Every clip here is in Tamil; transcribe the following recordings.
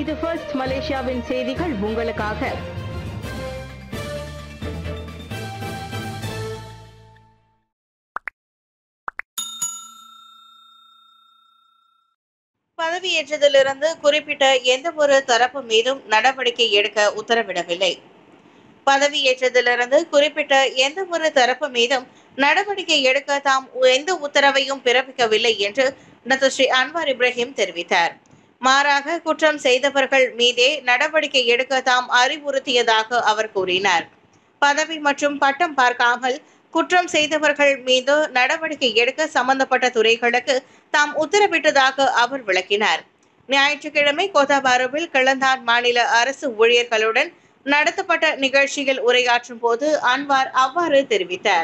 இது ஃபர்ஸ்ட் மலேசியாவின் செய்திகள் உங்களுக்காக பதவியேற்றதிலிருந்து குறிப்பிட்ட எந்த ஒரு தரப்பு மீதும் நடவடிக்கை எடுக்க உத்தரவிடவில்லை பதவியேற்றதிலிருந்து குறிப்பிட்ட எந்த ஒரு தரப்பு மீதும் நடவடிக்கை எடுக்க தாம் எந்த உத்தரவையும் பிறப்பிக்கவில்லை என்று டாக்டர் ஸ்ரீ அன்வார் இப்ராஹிம் தெரிவித்தார் மாறாக குற்றம் செய்தவர்கள் மீதே நடவடிக்கை எடுக்க தாம் அறிவுறுத்தியதாக அவர் கூறினார் பதவி மற்றும் பட்டம் பார்க்காமல் குற்றம் செய்தவர்கள் மீது நடவடிக்கை எடுக்க சம்பந்தப்பட்ட துறைகளுக்கு தாம் உத்தரவிட்டதாக அவர் விளக்கினார் ஞாயிற்றுக்கிழமை கோதாபாருவில் கிளந்தான் மாநில அரசு ஊழியர்களுடன் நடத்தப்பட்ட நிகழ்ச்சியில் உரையாற்றும் போது அன்வார் அவ்வாறு தெரிவித்தார்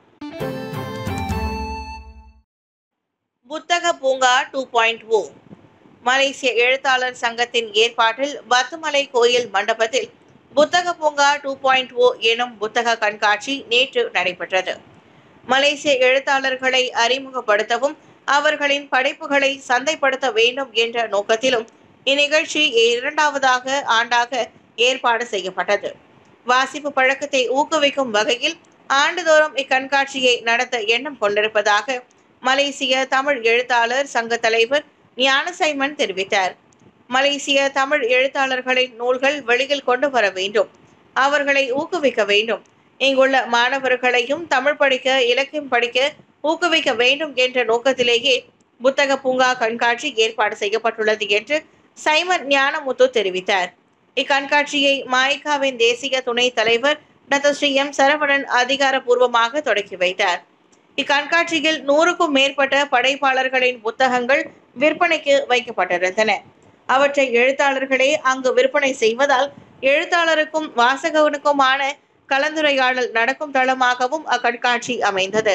புத்தக பூங்கா டூ பாயிண்ட் ஓ மலேசிய எழுத்தாளர் சங்கத்தின் ஏற்பாட்டில் பத்துமலை கோயில் மண்டபத்தில் புத்தக பூங்கா டூ பாயிண்ட் ஓ எனும் புத்தக கண்காட்சி நேற்று நடைபெற்றது மலேசிய எழுத்தாளர்களை அறிமுகப்படுத்தவும் அவர்களின் படைப்புகளை சந்தைப்படுத்த வேண்டும் என்ற நோக்கத்திலும் இந்நிகழ்ச்சி இரண்டாவதாக ஆண்டாக ஏற்பாடு செய்யப்பட்டது வாசிப்பு பழக்கத்தை ஊக்குவிக்கும் வகையில் ஆண்டுதோறும் இக்கண்காட்சியை நடத்த எண்ணம் கொண்டிருப்பதாக மலேசிய தமிழ் எழுத்தாளர் சங்க தலைவர் ஞானசைமன் தெரிவித்தார் மலேசிய தமிழ் எழுத்தாளர்களின் நூல்கள் வெளியில் கொண்டு வர வேண்டும் அவர்களை ஊக்குவிக்க வேண்டும் இங்குள்ள மாணவர்களையும் தமிழ் படிக்க இலக்கியம் படிக்க ஊக்குவிக்க வேண்டும் என்ற நோக்கத்திலேயே புத்தக பூங்கா கண்காட்சி ஏற்பாடு செய்யப்பட்டுள்ளது என்று சைமன் ஞானமுத்து தெரிவித்தார் இக்கண்காட்சியை மாய்காவின் தேசிய துணைத் தலைவர் டாக்டர் ஸ்ரீ எம் சரவணன் அதிகாரப்பூர்வமாக தொடக்கி வைத்தார் இக்கண்காட்சியில் நூறுக்கும் மேற்பட்ட படைப்பாளர்களின் புத்தகங்கள் விற்பனைக்கு வைக்கப்பட்டிருந்தன அவற்றை எழுத்தாளர்களே அங்கு விற்பனை செய்வதால் எழுத்தாளருக்கும் வாசகனுக்குமான கலந்துரையாடல் நடக்கும் தளமாகவும் அக்கண்காட்சி அமைந்தது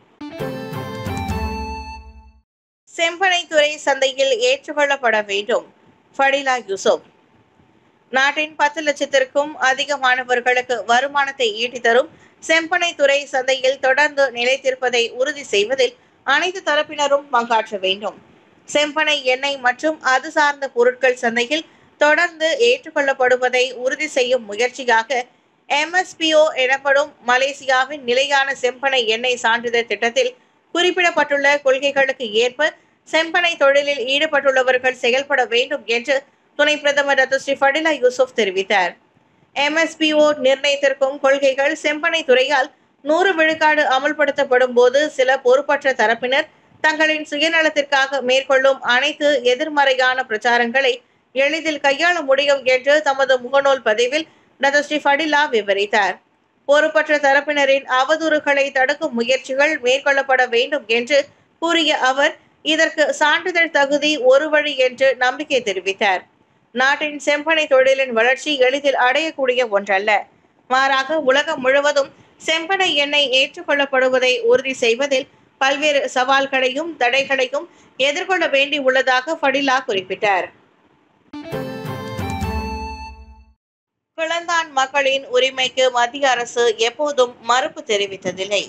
செம்பனைத்துறை சந்தையில் ஏற்றுக்கொள்ளப்பட வேண்டும் ஃபடிலா யூசுப் நாட்டின் பத்து லட்சத்திற்கும் அதிகமானவர்களுக்கு வருமானத்தை ஈட்டித் தரும் செம்பனைத்துறை சந்தையில் தொடர்ந்து நிலைத்திருப்பதை உறுதி செய்வதில் அனைத்து தரப்பினரும் பங்காற்ற வேண்டும் செம்பனை எண்ணெய் மற்றும் அது சார்ந்த பொருட்கள் சந்தையில் தொடர்ந்து ஏற்றுக்கொள்ளப்படுவதை உறுதி செய்யும் முயற்சியாக எம்எஸ்பிஓ எனப்படும் மலேசியாவின் நிலையான செம்பனை எண்ணெய் சான்றிதழ் திட்டத்தில் குறிப்பிடப்பட்டுள்ள கொள்கைகளுக்கு ஏற்ப செம்பனை தொழிலில் ஈடுபட்டுள்ளவர்கள் செயல்பட வேண்டும் என்று துணை பிரதமர் டாக்டர் ஸ்ரீ ஃபடிலா யூசுப் தெரிவித்தார் எம்எஸ்பிஓ நிர்ணயித்திருக்கும் கொள்கைகள் செம்பனை துறையால் நூறு விழுக்காடு அமல்படுத்தப்படும் போது சில பொறுப்பற்ற தரப்பினர் தங்களின் சுயநலத்திற்காக மேற்கொள்ளும் அனைத்து எதிர்மறையான பிரச்சாரங்களை எளிதில் கையாள முடியும் என்று தமது முகநூல் பதிவில் டாக்டர் ஸ்ரீ ஃபடிலா விவரித்தார் பொறுப்பற்ற தரப்பினரின் அவதூறுகளை தடுக்கும் முயற்சிகள் மேற்கொள்ளப்பட வேண்டும் என்று கூறிய அவர் இதற்கு சான்றிதழ் தகுதி ஒரு வழி என்று நம்பிக்கை தெரிவித்தார் நாட்டின் செம்பனை தொழிலின் வளர்ச்சி எளிதில் அடையக்கூடிய ஒன்றல்ல மாறாக உலகம் முழுவதும் செம்பனை எண்ணெய் ஏற்றுக்கொள்ளப்படுவதை உறுதி செய்வதில் பல்வேறு சவால்களையும் தடைகளையும் எதிர்கொள்ள வேண்டி உள்ளதாக ஃபடிலா குறிப்பிட்டார் கிளந்தான் மக்களின் உரிமைக்கு மத்திய அரசு எப்போதும் மறுப்பு தெரிவித்ததில்லை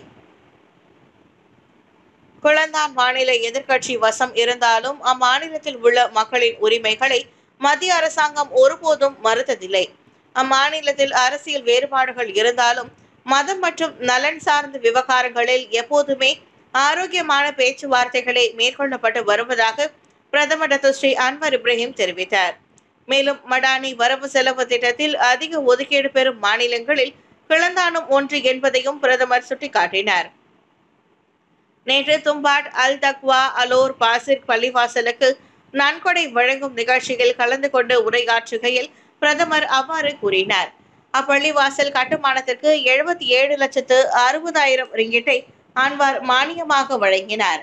கிளந்தான் மாநில எதிர்க்கட்சி வசம் இருந்தாலும் அம்மாநிலத்தில் உள்ள மக்களின் உரிமைகளை மத்திய அரசாங்கம் ஒருபோதும் மறுத்ததில்லை அம்மாநிலத்தில் அரசியல் வேறுபாடுகள் இருந்தாலும் மதம் மற்றும் நலன் சார்ந்த விவகாரங்களில் எப்போதுமே ஆரோக்கியமான பேச்சுவார்த்தைகளை மேற்கொள்ளப்பட்டு வருவதாக பிரதமர் டாக்டர் ஸ்ரீ அன்வர் இப்ராஹிம் தெரிவித்தார் மேலும் மடானி வரவு செலவு திட்டத்தில் அதிக ஒதுக்கீடு பெறும் மாநிலங்களில் கிளந்தானும் ஒன்று என்பதையும் பிரதமர் சுட்டிக்காட்டினார் நேற்று தும்பாட் அல் தக்வா அலோர் பாசிர் பள்ளிவாசலுக்கு நன்கொடை வழங்கும் நிகழ்ச்சியில் கலந்து கொண்டு உரையாற்றுகையில் பிரதமர் அவ்வாறு கூறினார் அப்பள்ளிவாசல் கட்டுமானத்திற்கு எழுபத்தி ஏழு லட்சத்து அறுபதாயிரம் ரிங்கிட்டை அன்வார் மானியமாக வழங்கினார்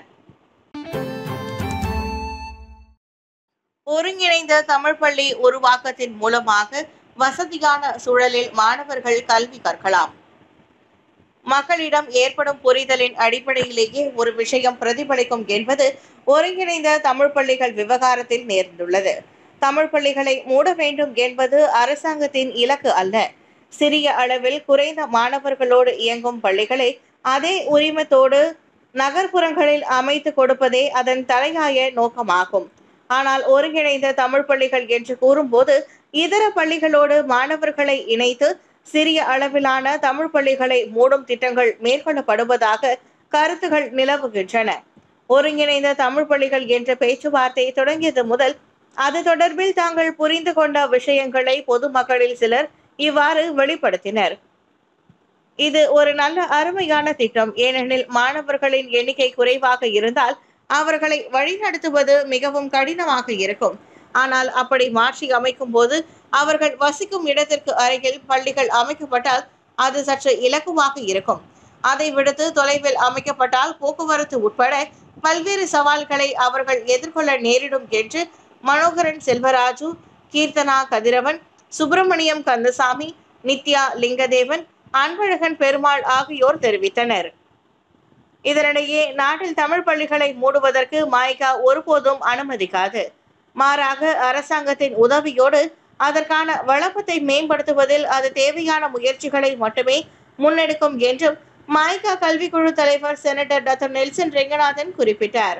ஒருங்கிணைந்த தமிழ் பள்ளி உருவாக்கத்தின் மூலமாக வசதியான சூழலில் மாணவர்கள் கல்வி கற்கலாம் மக்களிடம் ஏற்படும் புரிதலின் அடிப்படையிலேயே ஒரு விஷயம் பிரதிபலிக்கும் என்பது ஒருங்கிணைந்த தமிழ் பள்ளிகள் விவகாரத்தில் நேர்ந்துள்ளது தமிழ் பள்ளிகளை மூட வேண்டும் என்பது அரசாங்கத்தின் இலக்கு அல்ல சிறிய அளவில் குறைந்த மாணவர்களோடு இயங்கும் பள்ளிகளை அதே உரிமத்தோடு நகர்ப்புறங்களில் அமைத்து கொடுப்பதே அதன் தலையாய நோக்கமாகும் ஆனால் ஒருங்கிணைந்த தமிழ் பள்ளிகள் என்று கூறும்போது இதர பள்ளிகளோடு மாணவர்களை இணைத்து சிறிய அளவிலான தமிழ் பள்ளிகளை மூடும் திட்டங்கள் மேற்கொள்ளப்படுவதாக கருத்துகள் நிலவுகின்றன ஒருங்கிணைந்த தமிழ் பள்ளிகள் என்ற பேச்சுவார்த்தை தொடங்கியது முதல் அது தொடர்பில் தாங்கள் புரிந்து கொண்ட விஷயங்களை பொதுமக்களில் சிலர் இவ்வாறு வெளிப்படுத்தினர் இது ஒரு நல்ல அருமையான திட்டம் ஏனெனில் மாணவர்களின் எண்ணிக்கை குறைவாக இருந்தால் அவர்களை வழிநடத்துவது மிகவும் கடினமாக இருக்கும் ஆனால் அப்படி மாற்றி அமைக்கும் போது அவர்கள் வசிக்கும் இடத்திற்கு அருகில் பள்ளிகள் அமைக்கப்பட்டால் அது சற்று இலக்குவாக இருக்கும் அதை விடுத்து தொலைவில் அமைக்கப்பட்டால் போக்குவரத்து உட்பட பல்வேறு சவால்களை அவர்கள் எதிர்கொள்ள நேரிடும் என்று மனோகரன் செல்வராஜு கீர்த்தனா கதிரவன் சுப்பிரமணியம் கந்தசாமி நித்யா லிங்கதேவன் அன்பழகன் பெருமாள் ஆகியோர் தெரிவித்தனர் இதனிடையே நாட்டில் தமிழ் பள்ளிகளை மூடுவதற்கு மாய்கா ஒருபோதும் அனுமதிக்காது மாறாக அரசாங்கத்தின் உதவியோடு அதற்கான வளப்பத்தை மேம்படுத்துவதில் அது தேவையான முயற்சிகளை மட்டுமே முன்னெடுக்கும் என்றும் மாய்கா கல்விக்குழு தலைவர் செனட்டர் டாக்டர் நெல்சன் ரெங்கநாதன் குறிப்பிட்டார்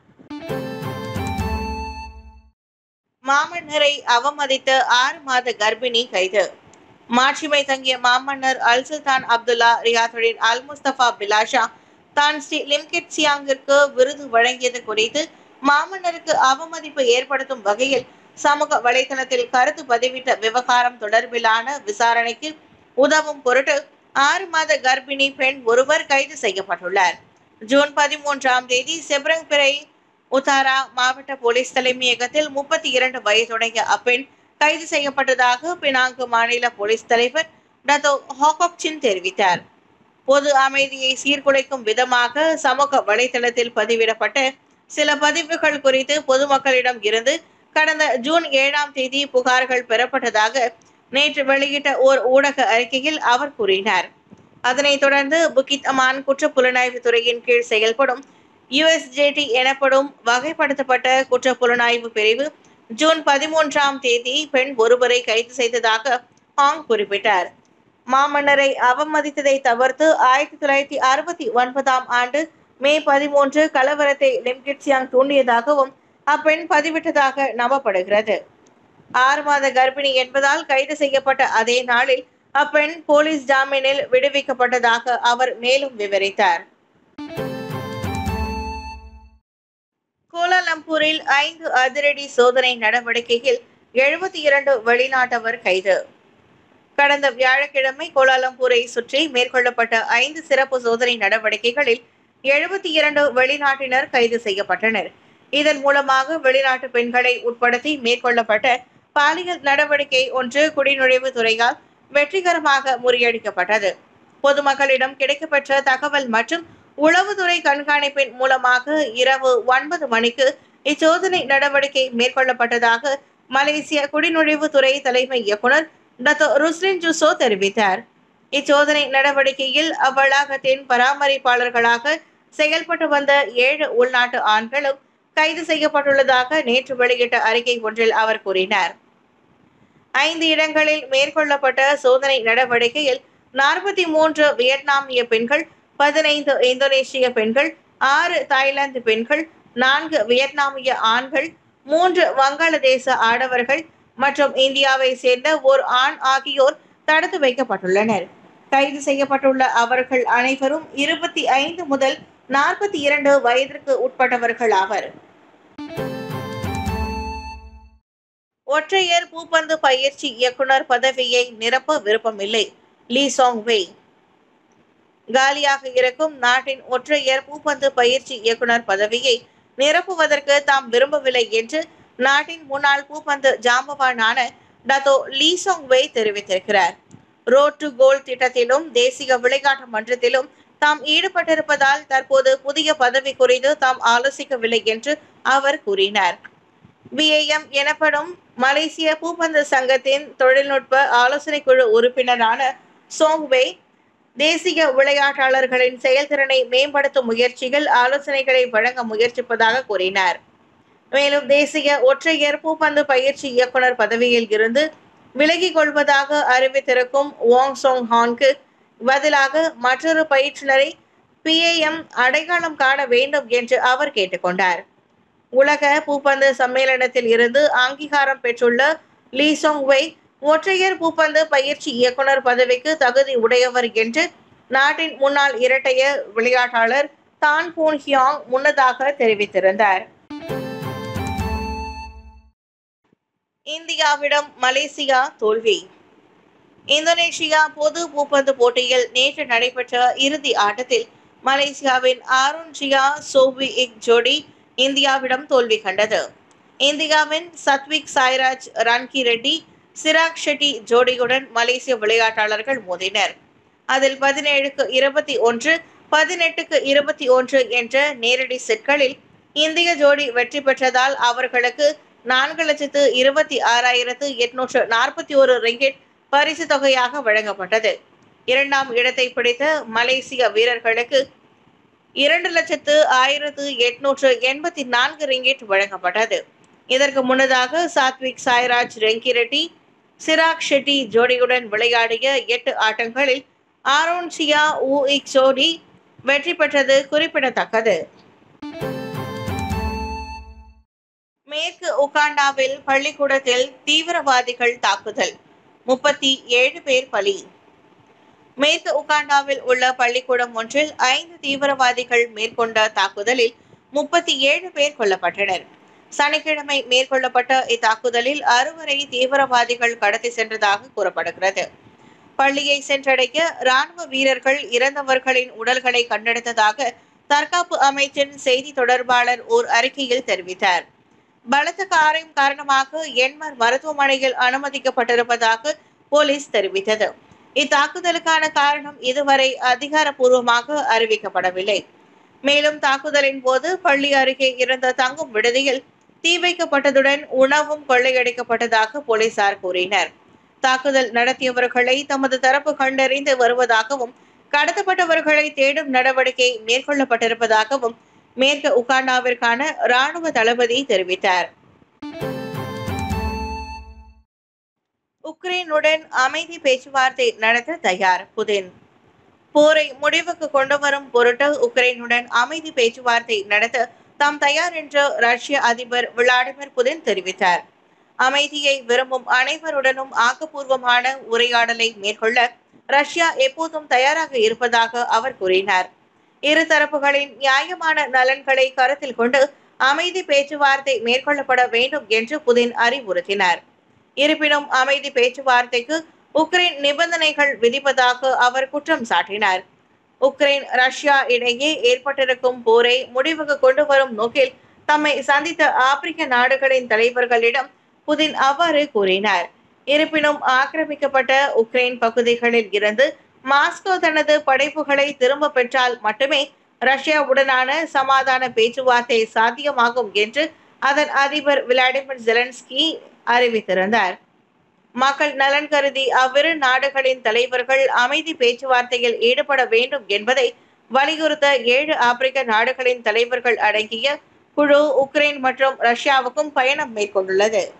மாமன்னரை அவமதித்த ஆறு மாத கர்ப்பிணி கைது மாட்சிமை தங்கிய மாமன்னர் அல் சுல்தான் அப்துல்லா ரியாத்துடன் அல் முஸ்தபா பிலாஷா தான் ஸ்ரீ லிம்கிட் சியாங்கிற்கு விருது வழங்கியது குறித்து மாமன்னருக்கு அவமதிப்பு ஏற்படுத்தும் வகையில் சமூக வலைதளத்தில் கருத்து பதிவிட்ட விவகாரம் தொடர்பிலான விசாரணைக்கு உதவும் பொருட்டு ஆறு மாத கர்ப்பிணி பெண் ஒருவர் கைது செய்யப்பட்டுள்ளார் ஜூன் பதிமூன்றாம் தேதி செப்ரங்பிறை உத்தாரா மாவட்ட போலீஸ் தலைமையகத்தில் முப்பத்தி இரண்டு வயதுடைய அப்பெண் கைது செய்யப்பட்டதாக பினாங்கு மாநில போலீஸ் தலைவர் டத்தோ ஹாகாப்சின் தெரிவித்தார் பொது அமைதியை சீர்குலைக்கும் விதமாக சமூக வலைதளத்தில் பதிவிடப்பட்ட சில பதிவுகள் குறித்து பொதுமக்களிடம் இருந்து கடந்த ஜூன் ஏழாம் தேதி புகார்கள் பெறப்பட்டதாக நேற்று வெளியிட்ட ஓர் ஊடக அறிக்கையில் அவர் கூறினார் அதனைத் தொடர்ந்து புகித் அமான் குற்றப்புலனாய்வு துறையின் கீழ் செயல்படும் யுஎஸ்ஜேடி எனப்படும் வகைப்படுத்தப்பட்ட குற்றப்புலனாய்வு பிரிவு ஜூன் பதிமூன்றாம் தேதி பெண் ஒருவரை கைது செய்ததாக ஹாங் குறிப்பிட்டார் மாமன்னரை அவமதித்ததை தவிர்த்து ஆயிரத்தி தொள்ளாயிரத்தி அறுபத்தி ஒன்பதாம் ஆண்டு மே பதிமூன்று கலவரத்தை லிம்கிட்சியாங் தூண்டியதாகவும் அப்பெண் பதிவிட்டதாக நம்பப்படுகிறது ஆறு மாத கர்ப்பிணி என்பதால் கைது செய்யப்பட்ட அதே நாளில் அப்பெண் போலீஸ் ஜாமீனில் விடுவிக்கப்பட்டதாக அவர் மேலும் விவரித்தார் கோலாலம்பூரில் ஐந்து அதிரடி சோதனை நடவடிக்கையில் எழுபத்தி இரண்டு வெளிநாட்டவர் கைது கடந்த வியாழக்கிழமை கோலாலம்பூரை சுற்றி மேற்கொள்ளப்பட்ட ஐந்து சிறப்பு சோதனை நடவடிக்கைகளில் எழுபத்தி இரண்டு வெளிநாட்டினர் கைது செய்யப்பட்டனர் இதன் மூலமாக வெளிநாட்டு பெண்களை உட்படுத்தி மேற்கொள்ளப்பட்ட பாலியல் நடவடிக்கை ஒன்று குடிநுழைவு துறையால் வெற்றிகரமாக முறியடிக்கப்பட்டது பொதுமக்களிடம் கிடைக்கப்பெற்ற தகவல் மற்றும் உளவுத்துறை கண்காணிப்பின் மூலமாக இரவு ஒன்பது மணிக்கு இச்சோதனை நடவடிக்கை மேற்கொள்ளப்பட்டதாக மலேசிய குடிநுழைவுத்துறை தலைமை இயக்குனர் டத்தோ ருஸ்லின் ஜுசோ தெரிவித்தார் இச்சோதனை நடவடிக்கையில் அவ்வளாகத்தின் பராமரிப்பாளர்களாக செயல்பட்டு வந்த ஏழு உள்நாட்டு ஆண்களும் கைது செய்யப்பட்டுள்ளதாக நேற்று வெளியிட்ட அறிக்கை ஒன்றில் அவர் கூறினார் ஐந்து இடங்களில் மேற்கொள்ளப்பட்ட சோதனை நடவடிக்கையில் நாற்பத்தி மூன்று வியட்நாமிய பெண்கள் பதினைந்து இந்தோனேஷிய பெண்கள் ஆறு தாய்லாந்து பெண்கள் நான்கு வியட்நாமிய ஆண்கள் மூன்று வங்காளதேச ஆடவர்கள் மற்றும் இந்தியாவை சேர்ந்த ஓர் ஆண் ஆகியோர் தடுத்து வைக்கப்பட்டுள்ளனர் கைது செய்யப்பட்டுள்ள அவர்கள் அனைவரும் இருபத்தி ஐந்து முதல் நாற்பத்தி இரண்டு வயதிற்கு உட்பட்டவர்கள் ஆவர் ஒற்றையர் பூப்பந்து பயிற்சி இயக்குனர் பதவியை நிரப்ப விருப்பமில்லை லீ சாங் வெய் காலியாக இருக்கும் நாட்டின் ஒற்றையர் பூப்பந்து பயிற்சி இயக்குனர் பதவியை நிரப்புவதற்கு தாம் விரும்பவில்லை என்று நாட்டின் முன்னாள் பூப்பந்து ஜாம்பவானான டத்தோ லீ சாங் வெய் தெரிவித்திருக்கிறார் ரோட் டு கோல் திட்டத்திலும் தேசிய விளையாட்டு மன்றத்திலும் தாம் ஈடுபட்டிருப்பதால் தற்போது புதிய பதவி குறித்து தாம் ஆலோசிக்கவில்லை என்று அவர் கூறினார் பிஏஎம் எனப்படும் மலேசிய பூப்பந்து சங்கத்தின் தொழில்நுட்ப ஆலோசனை குழு உறுப்பினரான சோங்வே தேசிய விளையாட்டாளர்களின் செயல்திறனை மேம்படுத்தும் முயற்சிகள் ஆலோசனைகளை வழங்க முயற்சிப்பதாக கூறினார் மேலும் தேசிய ஒற்றையர் பூப்பந்து பயிற்சி இயக்குனர் பதவியில் இருந்து விலகிக் கொள்வதாக அறிவித்திருக்கும் வாங் சோங் ஹான்க்கு பதிலாக மற்றொரு பயிற்றுனரை பிஏஎம் அடையாளம் காண வேண்டும் என்று அவர் கேட்டுக்கொண்டார் உலக பூப்பந்து சம்மேளனத்தில் இருந்து அங்கீகாரம் பெற்றுள்ள லீ சொங் வெய் ஒற்றையர் பூப்பந்து பயிற்சி இயக்குனர் பதவிக்கு தகுதி உடையவர் என்று நாட்டின் முன்னாள் இரட்டையர் விளையாட்டாளர் தான் பூன் ஹியாங் முன்னதாக தெரிவித்திருந்தார் இந்தியாவிடம் மலேசியா தோல்வி இந்தோனேஷியா பொது பூப்பந்து போட்டியில் நேற்று நடைபெற்ற இறுதி ஆட்டத்தில் மலேசியாவின் ஆருன் ஜியா சோவி இக் ஜோடி இந்தியாவிடம் தோல்வி கண்டது இந்தியாவின் சத்விக் சாய்ராஜ் ரன்கி ரெட்டி சிராக் ஷெட்டி ஜோடியுடன் மலேசிய விளையாட்டாளர்கள் மோதினர் அதில் பதினேழுக்கு இருபத்தி ஒன்று பதினெட்டுக்கு இருபத்தி ஒன்று என்ற நேரடி செட்களில் இந்திய ஜோடி வெற்றி பெற்றதால் அவர்களுக்கு நான்கு லட்சத்து இருபத்தி ஆறாயிரத்து எட்நூற்று நாற்பத்தி ஒரு ரிங்கிட் பரிசு தொகையாக வழங்கப்பட்டது இரண்டாம் இடத்தை பிடித்த மலேசிய வீரர்களுக்கு இரண்டு லட்சத்து ஆயிரத்து எட்நூற்று எண்பத்தி நான்கு ரிங்கிட் வழங்கப்பட்டது இதற்கு முன்னதாக சாத்விக் சாய்ராஜ் ரெங்கிரெட்டி சிராக் ஷெட்டி ஜோடியுடன் விளையாடிய எட்டு ஆட்டங்களில் ஆரோன் சியா ஊ இக் ஜோடி வெற்றி பெற்றது குறிப்பிடத்தக்கது மேற்கு உகாண்டாவில் பள்ளிக்கூடத்தில் தீவிரவாதிகள் தாக்குதல் முப்பத்தி ஏழு பேர் பலி மேற்கு உகாண்டாவில் உள்ள பள்ளிக்கூடம் ஒன்றில் ஐந்து தீவிரவாதிகள் மேற்கொண்ட தாக்குதலில் முப்பத்தி ஏழு பேர் கொல்லப்பட்டனர் சனிக்கிழமை மேற்கொள்ளப்பட்ட இத்தாக்குதலில் அறுவரை தீவிரவாதிகள் கடத்தி சென்றதாக கூறப்படுகிறது பள்ளியை சென்றடைய ராணுவ வீரர்கள் இறந்தவர்களின் உடல்களை கண்டெடுத்ததாக தற்காப்பு அமைச்சின் செய்தி தொடர்பாளர் ஓர் அறிக்கையில் தெரிவித்தார் பலத்த காரியம் காரணமாக எண்மர் மருத்துவமனையில் அனுமதிக்கப்பட்டிருப்பதாக போலீஸ் தெரிவித்தது இத்தாக்குதலுக்கான காரணம் இதுவரை அதிகாரப்பூர்வமாக அறிவிக்கப்படவில்லை மேலும் தாக்குதலின் போது பள்ளி அருகே இருந்த தங்கும் விடுதியில் தீ வைக்கப்பட்டதுடன் உணவும் கொள்ளையடிக்கப்பட்டதாக போலீசார் கூறினர் தாக்குதல் நடத்தியவர்களை தமது தரப்பு கண்டறிந்து வருவதாகவும் கடத்தப்பட்டவர்களை தேடும் நடவடிக்கை மேற்கொள்ளப்பட்டிருப்பதாகவும் மேற்கு உகாண்டாவிற்கான ராணுவ தளபதி தெரிவித்தார் உக்ரைனுடன் அமைதி பேச்சுவார்த்தை நடத்த தயார் புதின் போரை முடிவுக்கு கொண்டு வரும் பொருட்டு உக்ரைனுடன் அமைதி பேச்சுவார்த்தை நடத்த தாம் தயார் என்று ரஷ்ய அதிபர் விளாடிமிர் புதின் தெரிவித்தார் அமைதியை விரும்பும் அனைவருடனும் ஆக்கப்பூர்வமான உரையாடலை மேற்கொள்ள ரஷ்யா எப்போதும் தயாராக இருப்பதாக அவர் கூறினார் இரு தரப்புகளின் நியாயமான நலன்களை கருத்தில் கொண்டு அமைதி பேச்சுவார்த்தை மேற்கொள்ளப்பட வேண்டும் என்று புதின் அறிவுறுத்தினார் இருப்பினும் அமைதி பேச்சுவார்த்தைக்கு உக்ரைன் நிபந்தனைகள் விதிப்பதாக அவர் குற்றம் சாட்டினார் உக்ரைன் ரஷ்யா இடையே ஏற்பட்டிருக்கும் போரை முடிவுக்கு கொண்டு வரும் நோக்கில் தம்மை சந்தித்த ஆப்பிரிக்க நாடுகளின் தலைவர்களிடம் புதின் அவ்வாறு கூறினார் இருப்பினும் ஆக்கிரமிக்கப்பட்ட உக்ரைன் பகுதிகளில் இருந்து மாஸ்கோ தனது படைப்புகளை திரும்ப பெற்றால் மட்டுமே ரஷ்யாவுடனான சமாதான பேச்சுவார்த்தை சாத்தியமாகும் என்று அதன் அதிபர் விளாடிமிர் ஜெலன்ஸ்கி அறிவித்திருந்தார் மக்கள் நலன் கருதி அவ்விரு நாடுகளின் தலைவர்கள் அமைதி பேச்சுவார்த்தையில் ஈடுபட வேண்டும் என்பதை வலியுறுத்த ஏழு ஆப்பிரிக்க நாடுகளின் தலைவர்கள் அடங்கிய குழு உக்ரைன் மற்றும் ரஷ்யாவுக்கும் பயணம் மேற்கொண்டுள்ளது